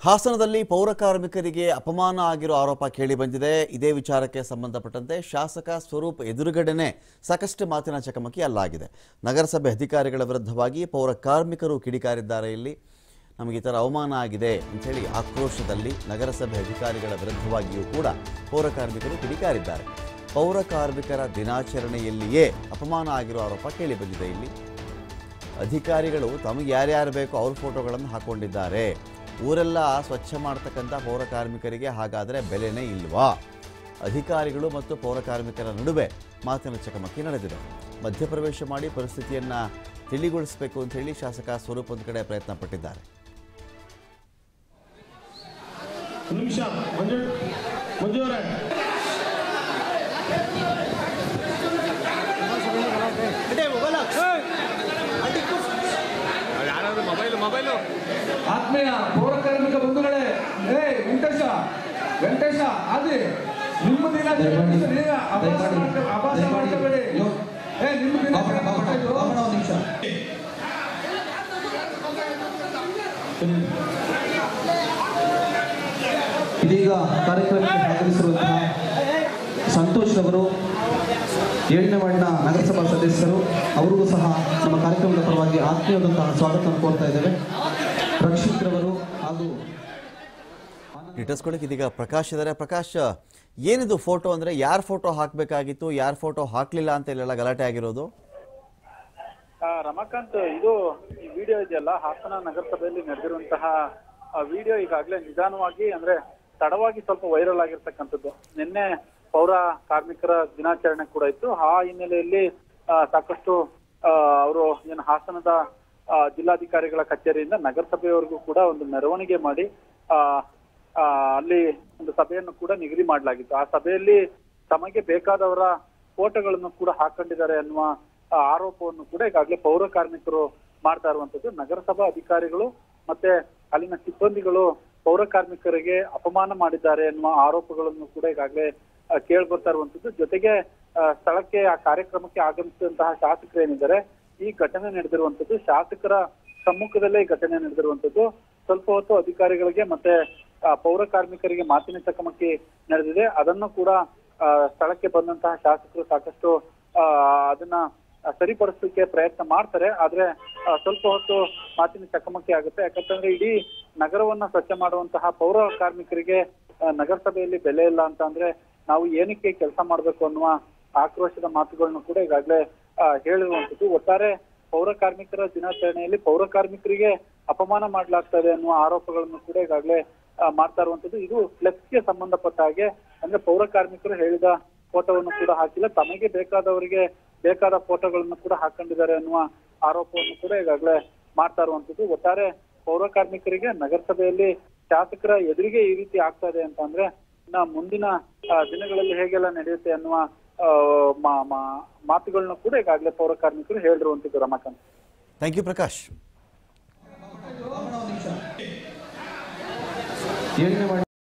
ಹಾಸನದಲ್ಲಿ ಪೌರ ಕಾರ್ಮಿಕರಿಗೆ ಅಪಮಾನ ಆಗಿರೋ ಆರೋಪ ಕೇಳಿ ಬಂದಿದೆ ಇದೇ ವಿಚಾರಕ್ಕೆ ಸಂಬಂಧಪಟ್ಟಂತೆ ಶಾಸಕ ಸ್ವರೂಪ್ ಎದುರುಗಡೆನೆ ಸಾಕಷ್ಟು ಮಾತಿನ ಚಕಮಕಿ ಅಲ್ಲಾಗಿದೆ ನಗರಸಭೆ ಅಧಿಕಾರಿಗಳ ವಿರುದ್ಧವಾಗಿ ಪೌರ ಕಾರ್ಮಿಕರು ಕಿಡಿಕಾರಿದ್ದಾರೆ ಇಲ್ಲಿ ನಮಗೆ ಈ ಥರ ಅವಮಾನ ಆಗಿದೆ ಅಂಥೇಳಿ ಆಕ್ರೋಶದಲ್ಲಿ ನಗರಸಭೆ ಅಧಿಕಾರಿಗಳ ವಿರುದ್ಧವಾಗಿಯೂ ಕೂಡ ಪೌರ ಕಾರ್ಮಿಕರು ಕಿಡಿಕಾರಿದ್ದಾರೆ ಪೌರ ಕಾರ್ಮಿಕರ ದಿನಾಚರಣೆಯಲ್ಲಿಯೇ ಅಪಮಾನ ಆಗಿರೋ ಆರೋಪ ಕೇಳಿ ಬಂದಿದೆ ಇಲ್ಲಿ ಅಧಿಕಾರಿಗಳು ತಮಗೆ ಯಾರ್ಯಾರು ಬೇಕೋ ಅವ್ರ ಫೋಟೋಗಳನ್ನು ಹಾಕೊಂಡಿದ್ದಾರೆ ಊರೆಲ್ಲ ಸ್ವಚ್ಛ ಮಾಡ್ತಕ್ಕಂಥ ಪೌರ ಕಾರ್ಮಿಕರಿಗೆ ಹಾಗಾದರೆ ಬೆಲೆನೇ ಇಲ್ವಾ ಅಧಿಕಾರಿಗಳು ಮತ್ತು ಪೌರ ಕಾರ್ಮಿಕರ ನಡುವೆ ಮಾತಿನ ಚಕಮಕಿ ನಡೆದಿದೆ ಮಧ್ಯಪ್ರವೇಶ ಮಾಡಿ ಪರಿಸ್ಥಿತಿಯನ್ನು ತಿಳಿಗೊಳಿಸಬೇಕು ಅಂತ ಹೇಳಿ ಶಾಸಕ ಸ್ವರೂಪ್ ಒಂದು ಕಡೆ ಪ್ರಯತ್ನ ಪಟ್ಟಿದ್ದಾರೆ ಒಂದು ನಿಮಿಷ ಮಂಜು ಮಂಜು ಅವರೇ ಯಾರಾದ್ರೂ ಮೊಬೈಲ್ ಮೊಬೈಲು ಆತ್ಮೀಯ ಪೌರ ಕಾರ್ಮಿಕ ಬಂಧುಗಳೇ ಏ ವೆಂಕಟೇಶ ವೆಂಕಟೇಶ ಆದಿ ನಿಮ್ಮ ದಿನ ಅಭಾಸ ಮಾಡ್ಕ- ಅಭಾಸ ಮಾಡ್ಕೋಬೇಡಿ ಏ ನಿಮ್ಮ ದಿನ ಇದೀಗ ಕಾರ್ಯಕ್ರಮಕ್ಕೆ ಭಾಗವಹಿಸಿರುವಂತಹ ಸಂತೋಷ್ ರವರು ಏಳನೇ ವಾರ್ಡ್ನ ನಗರಸಭಾ ಸದಸ್ಯರು ಅವರಿಗೂ ಸಹ ನಮ್ಮ ಕಾರ್ಯಕ್ರಮದ ಪರವಾಗಿ ಆತ್ಮೀಯವಾದಂತಹ ಸ್ವಾಗತವನ್ನು ಕೋರ್ತಾ ಇದ್ದೇವೆ ರಕ್ಷಿತ್ ರವರು ಹಾಗೂ ಇಟ್ಟಿಸ್ಕೊಳ್ಳಿಕ್ಕೆ ಇದೀಗ ಪ್ರಕಾಶ್ ಇದ್ದಾರೆ ಪ್ರಕಾಶ್ ಏನಿದು ಫೋಟೋ ಅಂದರೆ ಯಾರ ಫೋಟೋ ಹಾಕಬೇಕಾಗಿತ್ತು ಯಾರ ಫೋಟೋ ಹಾಕಲಿಲ್ಲ ಅಂತ ಇಲ್ಲೆಲ್ಲ ಗಲಾಟೆ ಆಗಿರೋದು ಆ, ರಮಾಕಾಂತ್ ಇದು ಈ ವಿಡಿಯೋ ಇದೆಯಲ್ಲ ಹಾಸನ ನಗರಸಭೆಯಲ್ಲಿ ನಡೆದಿರುವಂತಹ ವಿಡಿಯೋ ಈಗಾಗಲೇ ನಿಧಾನವಾಗಿ ಅಂದ್ರೆ ತಡವಾಗಿ ಸ್ವಲ್ಪ ವೈರಲ್ ಆಗಿರ್ತಕ್ಕಂಥದ್ದು ನಿನ್ನೆ ಪೌರ ಕಾರ್ಮಿಕರ ದಿನಾಚರಣೆ ಕೂಡ ಇತ್ತು ಆ ಹಿನ್ನೆಲೆಯಲ್ಲಿ ಆ, ಸಾಕಷ್ಟು ಅವರು ಏನು ಹಾಸನದ ಆ, ಜಿಲ್ಲಾಧಿಕಾರಿಗಳ ಕಚೇರಿಯಿಂದ ನಗರಸಭೆಯವರೆಗೂ ಕೂಡ ಒಂದು ಮೆರವಣಿಗೆ ಮಾಡಿ ಆ ಆ, ಅಲ್ಲಿ ಒಂದು ಸಭೆಯನ್ನು ಕೂಡ ನಿಗದಿ ಮಾಡಲಾಗಿತ್ತು ಆ ಸಭೆಯಲ್ಲಿ ತಮಗೆ ಬೇಕಾದವರ ಫೋಟೋಗಳನ್ನು ಕೂಡ ಹಾಕೊಂಡಿದ್ದಾರೆ ಅನ್ನುವ ಆ, ಆರೋಪವನ್ನು ಕೂಡ ಈಗಾಗಲೇ ಪೌರ ಕಾರ್ಮಿಕರು ಮಾಡ್ತಾ ಇರುವಂತದ್ದು ನಗರಸಭಾ ಅಧಿಕಾರಿಗಳು ಮತ್ತೆ ಅಲ್ಲಿನ ಸಿಬ್ಬಂದಿಗಳು ಪೌರ ಕಾರ್ಮಿಕರಿಗೆ ಅಪಮಾನ ಮಾಡಿದ್ದಾರೆ ಅನ್ನುವ ಆರೋಪಗಳನ್ನು ಕೂಡ ಈಗಾಗಲೇ ಕೇಳಿ ಬರ್ತಾ ಇರುವಂತದ್ದು ಜೊತೆಗೆ ಆ, ಸ್ಥಳಕ್ಕೆ ಆ ಕಾರ್ಯಕ್ರಮಕ್ಕೆ ಆಗಮಿಸಿದಂತಹ ಶಾಸಕರು ಏನಿದ್ದಾರೆ ಈ ಘಟನೆ ನಡೆದಿರುವಂತದ್ದು ಶಾಸಕರ ಸಮ್ಮುಖದಲ್ಲೇ ಈ ಘಟನೆ ನಡೆದಿರುವಂತದ್ದು ಸ್ವಲ್ಪ ಹೊತ್ತು ಅಧಿಕಾರಿಗಳಿಗೆ ಮತ್ತೆ ಆ, ಪೌರ ಕಾರ್ಮಿಕರಿಗೆ ಮಾತಿನ ಚಕಮಕಿ ನಡೆದಿದೆ ಅದನ್ನು ಕೂಡ ಆ, ಸ್ಥಳಕ್ಕೆ ಬಂದಂತಹ ಶಾಸಕರು ಸಾಕಷ್ಟು ಆ, ಅದನ್ನ ಆ, ಸರಿಪಡಿಸಲಿಕ್ಕೆ ಪ್ರಯತ್ನ ಮಾಡ್ತಾರೆ ಆದ್ರೆ ಆ, ಸ್ವಲ್ಪ ಹೊತ್ತು ಮಾತಿನ ಚಕಮಕಿ ಆಗುತ್ತೆ ಯಾಕಂತಂದ್ರೆ ಇಡೀ ನಗರವನ್ನ ಸ್ವಚ್ಛ ಮಾಡುವಂತಹ ಪೌರ ಕಾರ್ಮಿಕರಿಗೆ ಆ, ನಗರಸಭೆಯಲ್ಲಿ ಬೆಲೆ ಇಲ್ಲ ಅಂತ ಅಂದ್ರೆ ನಾವು ಏನಕ್ಕೆ ಕೆಲಸ ಮಾಡ್ಬೇಕು ಅನ್ನುವ ಆಕ್ರೋಶದ ಮಾತುಗಳನ್ನು ಕೂಡ ಈಗಾಗಲೇ ಆ, ಹೇಳಿರುವಂತದ್ದು ಒಟ್ಟಾರೆ ಪೌರ ಕಾರ್ಮಿಕರ ದಿನಾಚರಣೆಯಲ್ಲಿ ಪೌರ ಕಾರ್ಮಿಕರಿಗೆ ಅಪಮಾನ ಮಾಡಲಾಗ್ತದೆ ಅನ್ನುವ ಆರೋಪಗಳನ್ನು ಕೂಡ ಈಗಾಗಲೇ ಆ, ಮಾಡ್ತಾ ಇರುವಂತದ್ದು ಇದು ಫ್ಲೆಕ್ಸ್ಗೆ ಸಂಬಂಧಪಟ್ಟ ಹಾಗೆ ಅಂದ್ರೆ ಪೌರ ಕಾರ್ಮಿಕರು ಹೇಳಿದ ಫೋಟೋವನ್ನು ಕೂಡ ಹಾಕಿಲ್ಲ ತಮಗೆ ಬೇಕಾದವರಿಗೆ ಬೇಕಾದ ಫೋಟೋಗಳನ್ನು ಕೂಡ ಹಾಕೊಂಡಿದ್ದಾರೆ ಅನ್ನುವ ಆರೋಪವನ್ನು ಕೂಡ ಈಗಾಗಲೇ ಮಾಡ್ತಾ ಇರುವಂತದ್ದು ಒಟ್ಟಾರೆ ಪೌರ ಕಾರ್ಮಿಕರಿಗೆ ನಗರಸಭೆಯಲ್ಲಿ ಶಾಸಕರ ಎದುರಿಗೆ ಈ ರೀತಿ ಆಗ್ತಾ ಇದೆ ಅಂತ ಅಂದ್ರೆ ಇನ್ನ ಮುಂದಿನ ಆ, ದಿನಗಳಲ್ಲಿ ಹೇಗೆಲ್ಲ ನಡೆಯುತ್ತೆ ಅನ್ನುವ ಆ, ಮಾ- ಮಾ- ಮಾತುಗಳನ್ನು ಕೂಡ ಈಗಾಗಲೇ ಪೌರ ಕಾರ್ಮಿಕರು ಹೇಳಿರುವಂತದ್ದು ರಮಾಕಾಂತ್ ಥ್ಯಾಂಕ್ ಯು ಪ್ರಕಾಶ್ ಏಳನೇ ವಾರ್ಡ್